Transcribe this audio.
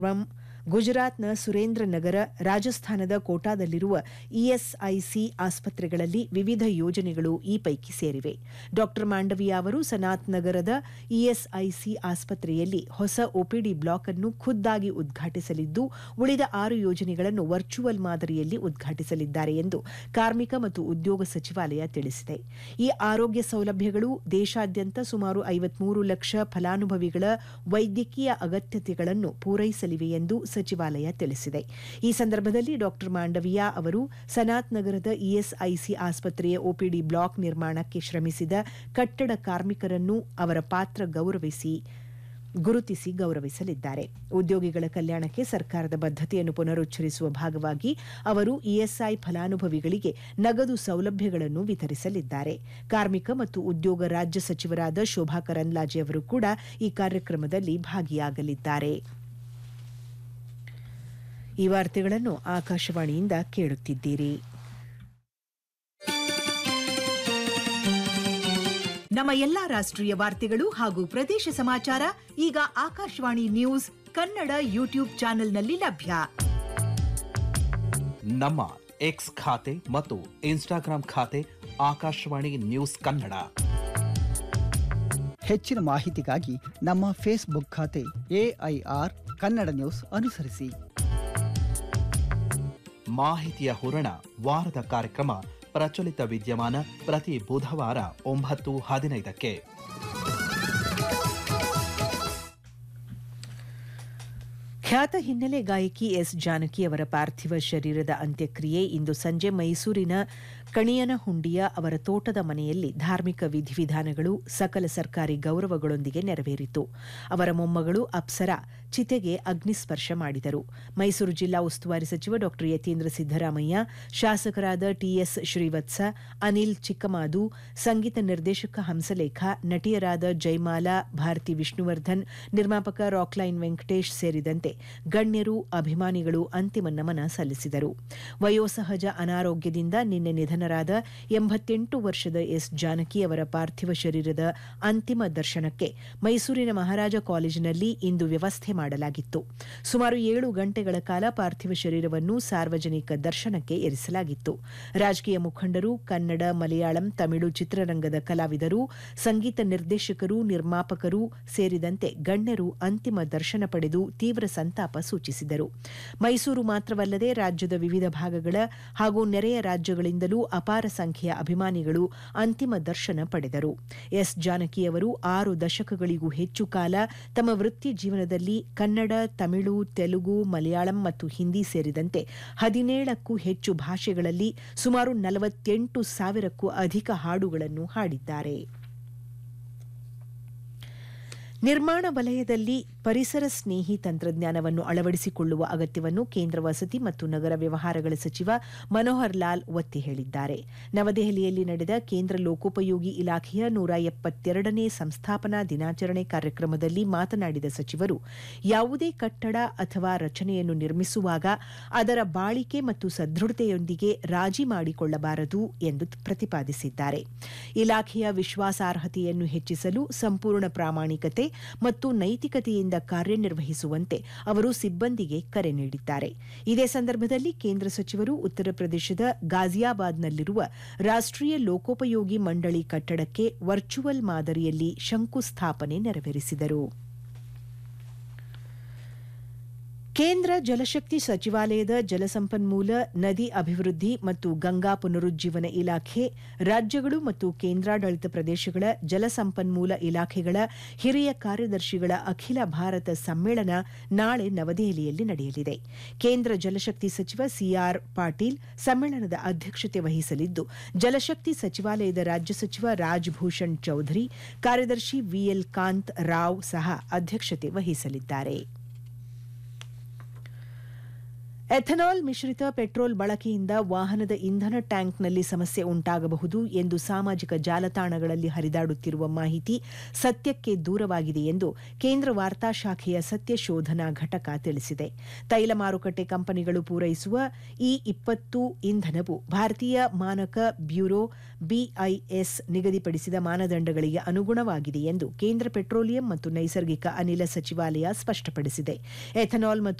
ತ್ರಂ ಗುಜರಾತ್ನ ಸುರೇಂದ್ರ ನಗರ ರಾಜಸ್ಥಾನದ ಕೋಟಾದಲ್ಲಿರುವ ಇಎಸ್ಐಸಿ ಆಸ್ಪತ್ರೆಗಳಲ್ಲಿ ವಿವಿಧ ಯೋಜನೆಗಳು ಈ ಪೈಕಿ ಸೇರಿವೆ ಡಾ ಮಾಂಡವಿಯಾ ಅವರು ಸನಾತ್ ನಗರದ ಇಎಸ್ಐಸಿ ಆಸ್ಪತ್ರೆಯಲ್ಲಿ ಹೊಸ ಒಪಿಡಿ ಬ್ಲಾಕ್ ಅನ್ನು ಖುದ್ದಾಗಿ ಉದ್ಘಾಟಿಸಲಿದ್ದು ಉಳಿದ ಆರು ಯೋಜನೆಗಳನ್ನು ವರ್ಚುವಲ್ ಮಾದರಿಯಲ್ಲಿ ಉದ್ಘಾಟಿಸಲಿದ್ದಾರೆ ಎಂದು ಕಾರ್ಮಿಕ ಮತ್ತು ಉದ್ಯೋಗ ಸಚಿವಾಲಯ ತಿಳಿಸಿದೆ ಈ ಆರೋಗ್ಯ ಸೌಲಭ್ಯಗಳು ದೇಶಾದ್ಯಂತ ಸುಮಾರು ಐವತ್ಮೂರು ಲಕ್ಷ ಫಲಾನುಭವಿಗಳ ವೈದ್ಯಕೀಯ ಅಗತ್ಯತೆಗಳನ್ನು ಪೂರೈಸಲಿವೆ ಎಂದು ಸಚಿವಾಲಯ ತಿಳಿಸಿದೆ ಈ ಸಂದರ್ಭದಲ್ಲಿ ಡಾ ಮಾಂಡವಿಯಾ ಅವರು ಸನಾತ್ ನಗರದ ಇಎಸ್ಐಸಿ ಆಸ್ಪತ್ರೆಯ ಒಪಿಡಿ ಬ್ಲಾಕ್ ನಿರ್ಮಾಣಕ್ಕೆ ಶ್ರಮಿಸಿದ ಕಟ್ಟಡ ಕಾರ್ಮಿಕರನ್ನು ಅವರ ಪಾತ್ರ ಗೌರವಿಸಿ ಗುರುತಿಸಿ ಗೌರವಿಸಲಿದ್ದಾರೆ ಉದ್ಯೋಗಿಗಳ ಕಲ್ಯಾಣಕ್ಕೆ ಸರ್ಕಾರದ ಬದ್ಧತೆಯನ್ನು ಪುನರುಚ್ಚರಿಸುವ ಭಾಗವಾಗಿ ಅವರು ಇಎಸ್ಐ ಫಲಾನುಭವಿಗಳಿಗೆ ನಗದು ಸೌಲಭ್ಯಗಳನ್ನು ವಿತರಿಸಲಿದ್ದಾರೆ ಕಾರ್ಮಿಕ ಮತ್ತು ಉದ್ಯೋಗ ರಾಜ್ಯ ಸಚಿವರಾದ ಶೋಭಾ ಕರಂದ್ಲಾಜೆ ಅವರು ಕೂಡ ಈ ಕಾರ್ಯಕ್ರಮದಲ್ಲಿ ಭಾಗಿಯಾಗಲಿದ್ದಾರೆ ಈ ವಾರ್ತೆಗಳನ್ನು ಆಕಾಶವಾಣಿಯಿಂದ ಕೇಳುತ್ತಿದ್ದೀರಿ ನಮ್ಮ ಎಲ್ಲಾ ರಾಷ್ಟ್ರೀಯ ವಾರ್ತೆಗಳು ಹಾಗೂ ಪ್ರದೇಶ ಸಮಾಚಾರ ಈಗ ಆಕಾಶವಾಣಿ ನ್ಯೂಸ್ ಕನ್ನಡ ಯೂಟ್ಯೂಬ್ ಚಾನೆಲ್ನಲ್ಲಿ ಲಭ್ಯ ನಮ್ಮ ಎಕ್ಸ್ ಖಾತೆ ಮತ್ತು ಇನ್ಸ್ಟಾಗ್ರಾಂ ಖಾತೆ ಆಕಾಶವಾಣಿ ನ್ಯೂಸ್ ಕನ್ನಡ ಹೆಚ್ಚಿನ ಮಾಹಿತಿಗಾಗಿ ನಮ್ಮ ಫೇಸ್ಬುಕ್ ಖಾತೆ ಎಐಆರ್ ಕನ್ನಡ ನ್ಯೂಸ್ ಅನುಸರಿಸಿ ಮಾಹಿತಿಯ ಹೂರಣ ವಾರದ ಕಾರ್ಯಕ್ರಮ ಪ್ರಚಲಿತ ವಿದ್ಯಮಾನ ಪ್ರತಿ ಬುಧವಾರ ಒಂಬತ್ತು ಹದಿನೈದಕ್ಕೆ ಖ್ಯಾತ ಹಿನ್ನೆಲೆ ಗಾಯಕಿ ಎಸ್ ಜಾನಕಿ ಅವರ ಪಾರ್ಥಿವ ಶರೀರದ ಅಂತ್ಯಕ್ರಿಯೆ ಇಂದು ಸಂಜೆ ಮೈಸೂರಿನ ಕಣಿಯನಹುಂಡಿಯ ಅವರ ತೋಟದ ಮನೆಯಲ್ಲಿ ಧಾರ್ಮಿಕ ವಿಧಿವಿಧಾನಗಳು ಸಕಲ ಸರ್ಕಾರಿ ಗೌರವಗಳೊಂದಿಗೆ ನೆರವೇರಿತು ಅವರ ಮೊಮ್ಮಗಳು ಅಪ್ಸರಾ ಚಿತೆಗೆ ಅಗ್ನಿಸ್ಪರ್ಶ ಮಾಡಿದರು ಮೈಸೂರು ಜಿಲ್ಲಾ ಉಸ್ತುವಾರಿ ಸಚಿವ ಡಾ ಯತೀಂದ್ರ ಸಿದ್ದರಾಮಯ್ಯ ಶಾಸಕರಾದ ಟಿಎಸ್ ಶ್ರೀವತ್ಸ ಅನಿಲ್ ಚಿಕ್ಕಮಾದು ಸಂಗೀತ ನಿರ್ದೇಶಕ ಹಂಸಲೇಖ ನಟಿಯರಾದ ಜೈಮಾಲಾ ಭಾರತಿ ವಿಷ್ಣುವರ್ಧನ್ ನಿರ್ಮಾಪಕ ರಾಕ್ಲೈನ್ ವೆಂಕಟೇಶ್ ಸೇರಿದಂತೆ ಗಣ್ಯರು ಅಭಿಮಾನಿಗಳು ಅಂತಿಮ ನಮನ ಸಲ್ಲಿಸಿದರು ವಯೋಸಹಜ ಅನಾರೋಗ್ಯದಿಂದ ನಿನ್ನೆ ನಿಧನರಾದ ಎಂಬತ್ತೆಂಟು ವರ್ಷದ ಎಸ್ ಜಾನಕಿ ಅವರ ಪಾರ್ಥಿವ ಶರೀರದ ಅಂತಿಮ ದರ್ಶನಕ್ಕೆ ಮೈಸೂರಿನ ಮಹಾರಾಜ ಕಾಲೇಜಿನಲ್ಲಿ ಇಂದು ವ್ಯವಸ್ಥೆ ಮಾಡಲಾಗಿತ್ತು ಸುಮಾರು ಏಳು ಗಂಟೆಗಳ ಕಾಲ ಪಾರ್ಥಿವ ಶರೀರವನ್ನು ಸಾರ್ವಜನಿಕ ದರ್ಶನಕ್ಕೆ ಇರಿಸಲಾಗಿತ್ತು ರಾಜಕೀಯ ಮುಖಂಡರು ಕನ್ನಡ ಮಲಯಾಳಂ ತಮಿಳು ಚಿತ್ರರಂಗದ ಕಲಾವಿದರು ಸಂಗೀತ ನಿರ್ದೇಶಕರು ನಿರ್ಮಾಪಕರು ಸೇರಿದಂತೆ ಗಣ್ಯರು ಅಂತಿಮ ದರ್ಶನ ಪಡೆದು ತೀವ್ರ ಸಂತಾಪ ಸೂಚಿಸಿದರು ಮೈಸೂರು ಮಾತ್ರವಲ್ಲದೆ ರಾಜ್ಯದ ವಿವಿಧ ಭಾಗಗಳ ಹಾಗೂ ನೆರೆಯ ರಾಜ್ಯಗಳಿಂದಲೂ ಅಪಾರ ಸಂಖ್ಯೆಯ ಅಭಿಮಾನಿಗಳು ಅಂತಿಮ ದರ್ಶನ ಪಡೆದರು ಎಸ್ ಜಾನಕಿ ಅವರು ಆರು ದಶಕಗಳಿಗೂ ಹೆಚ್ಚು ಕಾಲ ತಮ್ಮ ವೃತ್ತಿ ಜೀವನದಲ್ಲಿ ಕನ್ನಡ ತಮಿಳು ತೆಲುಗು ಮಲಯಾಳಂ ಮತ್ತು ಹಿಂದಿ ಸೇರಿದಂತೆ ಹದಿನೇಳಕ್ಕೂ ಹೆಚ್ಚು ಭಾಷೆಗಳಲ್ಲಿ ಸುಮಾರು ನಲವತ್ತೆಂಟು ಸಾವಿರಕ್ಕೂ ಅಧಿಕ ಹಾಡುಗಳನ್ನು ಹಾಡಿದ್ದಾರೆ ನಿರ್ಮಾಣ ವಲಯದಲ್ಲಿ ಪರಿಸರ ಸ್ನೇಹಿ ತಂತ್ರಜ್ಞಾನವನ್ನು ಅಳವಡಿಸಿಕೊಳ್ಳುವ ಅಗತ್ಯವನ್ನು ಕೇಂದ್ರ ವಸತಿ ಮತ್ತು ನಗರ ವ್ಯವಹಾರಗಳ ಸಚಿವ ಮನೋಹರ್ ಲಾಲ್ ಒತ್ತಿ ಹೇಳಿದ್ದಾರೆ ನವದೆಹಲಿಯಲ್ಲಿ ನಡೆದ ಕೇಂದ್ರ ಲೋಕೋಪಯೋಗಿ ಇಲಾಖೆಯ ನೂರ ಎಪ್ಪತ್ತೆರಡನೇ ಸಂಸ್ಥಾಪನಾ ದಿನಾಚರಣೆ ಕಾರ್ಯಕ್ರಮದಲ್ಲಿ ಮಾತನಾಡಿದ ಸಚಿವರು ಯಾವುದೇ ಕಟ್ಟಡ ಅಥವಾ ರಚನೆಯನ್ನು ನಿರ್ಮಿಸುವಾಗ ಅದರ ಬಾಳಿಕೆ ಮತ್ತು ಸದೃಢತೆಯೊಂದಿಗೆ ರಾಜಿ ಮಾಡಿಕೊಳ್ಳಬಾರದು ಎಂದು ಪ್ರತಿಪಾದಿಸಿದ್ದಾರೆ ಇಲಾಖೆಯ ವಿಶ್ವಾಸಾರ್ಹತೆಯನ್ನು ಹೆಚ್ಚಿಸಲು ಸಂಪೂರ್ಣ ಪ್ರಾಮಾಣಿಕತೆ ಮತ್ತು ನೈತಿಕತೆಯಿಂದ ಕಾರ್ಯನಿರ್ವಹಿಸುವಂತೆ ಅವರು ಸಿಬ್ಬಂದಿಗೆ ಕರೆ ನೀಡಿದ್ದಾರೆ ಇದೇ ಸಂದರ್ಭದಲ್ಲಿ ಕೇಂದ್ರ ಸಚಿವರು ಉತ್ತರ ಪ್ರದೇಶದ ಗಾಜಿಯಾಬಾದ್ನಲ್ಲಿರುವ ರಾಷ್ಟ್ರೀಯ ಲೋಕೋಪಯೋಗಿ ಮಂಡಳಿ ಕಟ್ಟಡಕ್ಕೆ ವರ್ಚುವಲ್ ಮಾದರಿಯಲ್ಲಿ ಶಂಕುಸ್ಥಾಪನೆ ನೆರವೇರಿಸಿದರು ಕೇಂದ್ರ ಜಲಶಕ್ತಿ ಸಚಿವಾಲಯದ ಜಲಸಂಪನ್ಮೂಲ ನದಿ ಅಭಿವೃದ್ಧಿ ಮತ್ತು ಗಂಗಾ ಪುನರುಜ್ಜೀವನ ಇಲಾಖೆ ರಾಜ್ಯಗಳು ಮತ್ತು ಕೇಂದ್ರಾಡಳಿತ ಪ್ರದೇಶಗಳ ಜಲಸಂಪನ್ಮೂಲ ಇಲಾಖೆಗಳ ಹಿರಿಯ ಕಾರ್ಯದರ್ಶಿಗಳ ಅಖಿಲ ಭಾರತ ಸಮ್ಮೇಳನ ನಾಳೆ ನವದೆಹಲಿಯಲ್ಲಿ ನಡೆಯಲಿದೆ ಕೇಂದ್ರ ಜಲಶಕ್ತಿ ಸಚಿವ ಸಿಆರ್ ಪಾಟೀಲ್ ಸಮ್ಮೇಳನದ ಅಧ್ಯಕ್ಷತೆ ವಹಿಸಲಿದ್ದು ಜಲಶಕ್ತಿ ಸಚಿವಾಲಯದ ರಾಜ್ಯ ಸಚಿವ ರಾಜ್ಭೂಷಣ್ ಚೌಧರಿ ಕಾರ್ಯದರ್ಶಿ ವಿಎಲ್ ಕಾಂತ್ ರಾವ್ ಸಹ ಅಧ್ಯಕ್ಷತೆ ವಹಿಸಲಿದ್ದಾರೆ ಎಥನಾಲ್ ಮಿಶ್ರಿತ ಪೆಟ್ರೋಲ್ ಬಳಕೆಯಿಂದ ವಾಹನದ ಇಂಧನ ಟ್ಯಾಂಕ್ನಲ್ಲಿ ಸಮಸ್ಯೆ ಉಂಟಾಗಬಹುದು ಎಂದು ಸಾಮಾಜಿಕ ಜಾಲತಾಣಗಳಲ್ಲಿ ಹರಿದಾಡುತ್ತಿರುವ ಮಾಹಿತಿ ಸತ್ಯಕ್ಕೆ ದೂರವಾಗಿದೆ ಎಂದು ಕೇಂದ್ರ ವಾರ್ತಾ ಶಾಖೆಯ ಸತ್ಯ ಶೋಧನಾ ಘಟಕ ತಿಳಿಸಿದೆ ತೈಲ ಮಾರುಕಟ್ಟೆ ಕಂಪನಿಗಳು ಪೂರೈಸುವ ಈ ಇಪ್ಪತ್ತು ಇಂಧನವು ಭಾರತೀಯ ಮಾನಕ ಬ್ಯೂರೋ ಬಿಐಎಸ್ ನಿಗದಿಪಡಿಸಿದ ಮಾನದಂಡಗಳಿಗೆ ಅನುಗುಣವಾಗಿದೆ ಎಂದು ಕೇಂದ್ರ ಪೆಟ್ರೋಲಿಯಂ ಮತ್ತು ನೈಸರ್ಗಿಕ ಅನಿಲ ಸಚಿವಾಲಯ ಸ್ಪಷ್ಟಪಡಿಸಿದೆ ಎಥನಾಲ್ ಮತ್ತು